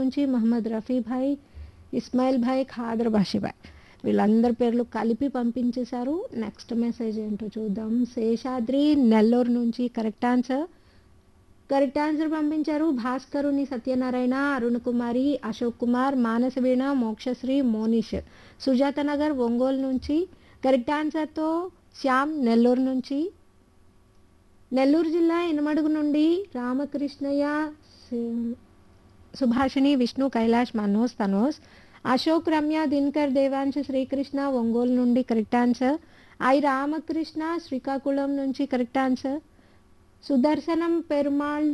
నుంచి మహమ్మద్ రఫీ భాయ్ ఇస్మాయిల్ భాయ్ ఖాదర్ బాషిబాయ్ వీళ్ళందరి పేర్లు కలిపి పంపించేశారు నెక్స్ట్ మెసేజ్ ఏంటో చూద్దాం శేషాద్రి నెల్లూరు నుంచి కరెక్ట్ ఆన్సర్ కరెక్ట్ ఆన్సర్ పంపించారు భాస్కరుని సత్యనారాయణ అరుణ్ కుమారి అశోక్ కుమార్ మానసవీణ మోక్షశ్రీ మోనిష్ సుజాత నగర్ ఒంగోలు నుంచి కరెక్ట్ ఆన్సర్తో శ్యామ్ నెల్లూరు నుంచి నెల్లూరు జిల్లా ఇనమడుగు నుండి రామకృష్ణయ్య సి- సుభాషిణి విష్ణు కైలాష్ మనోజ్ తనోజ్ అశోక్ రమ్య దినకర్ దేవాంశ శ్రీకృష్ణ ఒంగోలు నుండి correct answer I Ramakrishna Srikakulam నుంచి కరెక్ట్ ఆన్సర్ సుదర్శనం పెరుమాళ్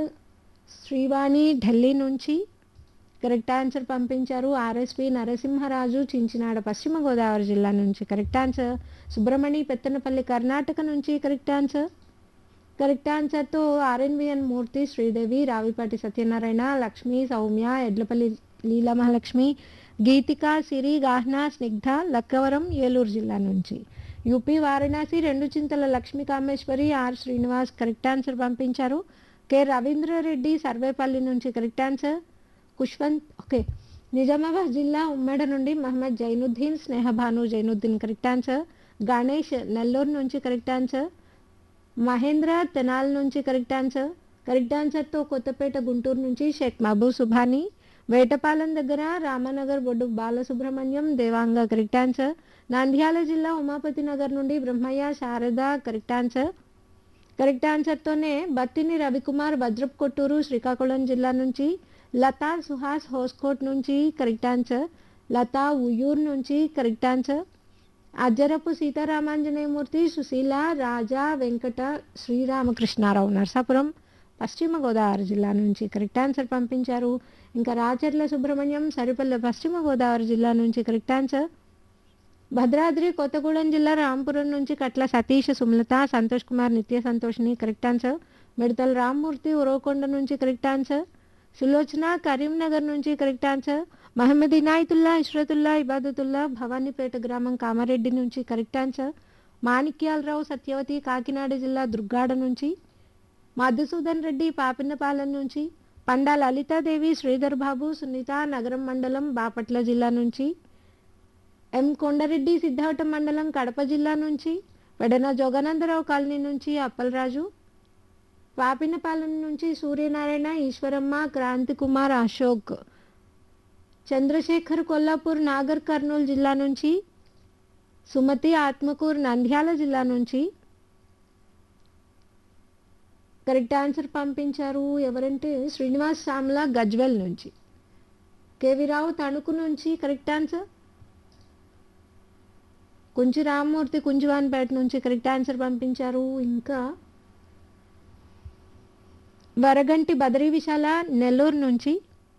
శ్రీవాణి ఢిల్లీ నుంచి కరెక్ట్ ఆన్సర్ పంపించారు ఆర్ఎస్పి నరసింహరాజు చించినాడ పశ్చిమ గోదావరి జిల్లా నుంచి కరెక్ట్ ఆన్సర్ సుబ్రహ్మణి పెత్తనపల్లి కర్ణాటక నుంచి కరెక్ట్ ఆన్సర్ కరెక్ట్ ఆన్సర్తో ఆర్ఎన్విఎన్ మూర్తి శ్రీదేవి రావిపాటి సత్యనారాయణ లక్ష్మి సౌమ్య ఎడ్లపల్లి లీలా మహాలక్ష్మి గీతిక సిరి గాహ్నా స్నిగ్ధ లక్కవరం ఏలూరు జిల్లా నుంచి యూపీ వారణాసి రెండు Chintala Lakshmi Kameshwari R Srinivas correct answer పంపించారు కె రవీంద్రారెడ్డి సర్వేపల్లి నుంచి correct answer Kushwant okay Nizamabad జిల్లా ఉమ్మడి నుండి మహమ్మద్ జైనుద్దీన్ స్నేహభాను జైనుద్దీన్ కరెక్ట్ ఆన్సర్ గణేష్ నెల్లూరు నుంచి కరెక్ట్ ఆన్సర్ మహేంద్ర తెనాల్ నుంచి కరెక్ట్ ఆన్సర్ కరెక్ట్ ఆన్సర్తో కొత్తపేట గుంటూరు నుంచి షేక్ మహబూబ్ సుభాని వేటపాలెం దగ్గర రామనగర్ బొడ్డు బాలసుబ్రహ్మణ్యం దేవాంగ కరెక్ట్ ఆన్సర్ నంద్యాల జిల్లా ఉమాపతి నగర్ నుండి Brahmayya Sharada correct answer correct ఆన్సర్తోనే బత్తిని రవికుమార్ భద్రప్ కొట్టూరు శ్రీకాకుళం జిల్లా నుంచి లతా సుహాస్ హోస్కోట్ నుంచి కరెక్ట్ ఆన్సర్ లతా ఉయ్యూరు నుంచి కరెక్ట్ ఆన్సర్ అజ్జరపు సీతారామాంజనేయమూర్తి సుశీల రాజా వెంకట శ్రీరామకృష్ణారావు నరసాపురం పశ్చిమ గోదావరి జిల్లా నుంచి కరెక్ట్ ఆన్సర్ పంపించారు ఇంకా రాచర్ల సుబ్రహ్మణ్యం సరిపల్లె పశ్చిమ గోదావరి జిల్లా నుంచి కరెక్ట్ ఆన్సర్ భద్రాద్రి కొత్తగూడెం జిల్లా రాంపురం నుంచి కట్ల సతీష్ సుమలత సంతోష్ కుమార్ నిత్య సంతోష్ని కరెక్ట్ ఆన్సర్ మిడతల రామ్మూర్తి ఉరవకొండ నుంచి కరెక్ట్ ఆన్సర్ సులోచన కరీంనగర్ నుంచి కరెక్ట్ ఆన్సర్ మహమ్మద్ ఇనాయతుల్లా ఇష్రతుల్లా ఇబాదతుల్లా భవానీపేట గ్రామం కామారెడ్డి నుంచి కరెక్ట్ ఆన్సర్ మాణిక్యాలరావు సత్యవతి కాకినాడ జిల్లా దుర్గాడ నుంచి మధుసూదన్ రెడ్డి పాపినపాలెం నుంచి పండా లలితాదేవి శ్రీధర్ బాబు సునీత నగరం మండలం బాపట్ల జిల్లా నుంచి ఎం కొండారెడ్డి సిద్ధావటం మండలం కడప జిల్లా నుంచి వెడన జోగానందరావు కాలనీ నుంచి అప్పలరాజు పాపినపాలెం నుంచి సూర్యనారాయణ ఈశ్వరమ్మ క్రాంతి కుమార్ అశోక్ చంద్రశేఖర్ కొల్లాపూర్ నాగర్ కర్నూలు జిల్లా నుంచి సుమతి ఆత్మకూర్ నంద్యాల జిల్లా నుంచి కరెక్ట్ ఆన్సర్ పంపించారు ఎవరంటే శ్రీనివాస్ సామ్లా గజ్వెల్ నుంచి కేవీరావు తణుకు నుంచి కరెక్ట్ ఆన్సర్ కుంచి రామ్మూర్తి కుంజువాన్పేట నుంచి కరెక్ట్ ఆన్సర్ పంపించారు ఇంకా వరగంటి బదరీ విశాల నెల్లూరు నుంచి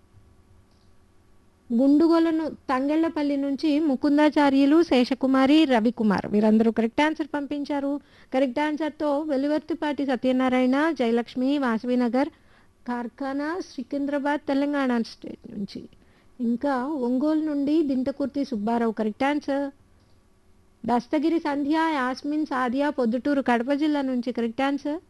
గుండుగోలను తంగెళ్లపల్లి నుంచి ముకుందాచార్యులు శేషకుమారి రవికుమార్ వీరందరూ కరెక్ట్ ఆన్సర్ పంపించారు కరెక్ట్ ఆన్సర్తో వెలువర్తిపాటి సత్యనారాయణ జయలక్ష్మి వాసవినగర్ కార్ఖానా సికింద్రాబాద్ తెలంగాణ స్టేట్ నుంచి ఇంకా ఒంగోలు నుండి దింటకుర్తి సుబ్బారావు కరెక్ట్ ఆన్సర్ దస్తగిరి సంధ్య యాస్మిన్ సాదియా పొద్దుటూరు కడప జిల్లా నుంచి కరెక్ట్ ఆన్సర్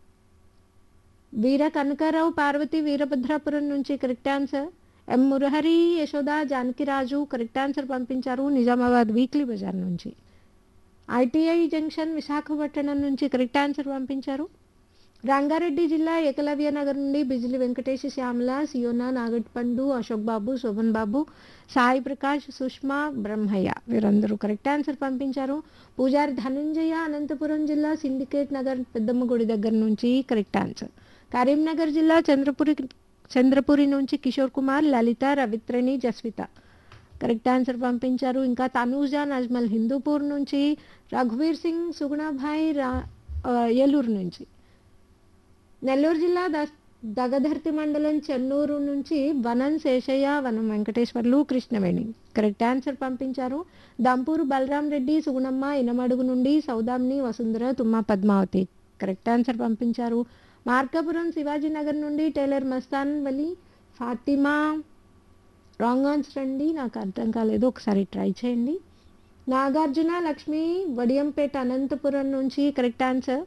వీర కనకారావు పార్వతి వీరభద్రాపురం నుంచి correct answer M Murahari Yashoda Janakiraju correct answer పంపించారు నిజామాబాద్ వీక్లీ బజార్ నుంచి ఐటీఐ జంక్షన్ విశాఖపట్నం నుంచి కరెక్ట్ ఆన్సర్ పంపించారు రంగారెడ్డి జిల్లా ఏకలవ్య నగర్ నుండి బిజిలి వెంకటేష్ శ్యామల సియోనా నాగట్పండు అశోక్ బాబు శోభన్ బాబు సాయి ప్రకాష్ సుష్మా బ్రహ్మయ్య వీరందరూ కరెక్ట్ ఆన్సర్ పంపించారు పూజారి ధనంజయ అనంతపురం జిల్లా సిండికేట్ నగర్ పెద్దమ్మ గుడి దగ్గర నుంచి కరెక్ట్ ఆన్సర్ కరీంనగర్ జిల్లా చంద్రపురి చంద్రపురి నుంచి కిషోర్ కుమార్ లలిత రవిత్రణి జస్విత కరెక్ట్ ఆన్సర్ పంపించారు ఇంకా తనూజ నజ్మల్ హిందూపూర్ నుంచి రఘువీర్ సింగ్ సుగుణాభాయ్ రా ఆ, ఏలూరు నుంచి నెల్లూరు జిల్లా దస్ దగధర్తి మండలం చెన్నూరు నుంచి వనం శేషయ్య వనం వెంకటేశ్వర్లు కృష్ణవేణి కరెక్ట్ ఆన్సర్ పంపించారు దంపూరు బలరాం రెడ్డి సుగుణమ్మ ఇనమడుగు నుండి సౌదామిని వసుంధర తుమ్మ పద్మావతి కరెక్ట్ ఆన్సర్ పంపించారు మార్కాపురం శివాజీనగర్ నుండి tailor Mastan Vali Fatima wrong answer అండి నాకు అర్థం కాలేదు ఒకసారి ట్రై చేయండి నాగార్జున లక్ష్మి వడియంపేట అనంతపురం నుంచి కరెక్ట్ ఆన్సర్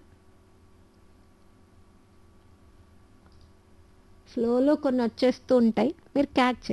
ఫ్లోలో కొన్ని వచ్చేస్తూ ఉంటాయి మీరు క్యాచ్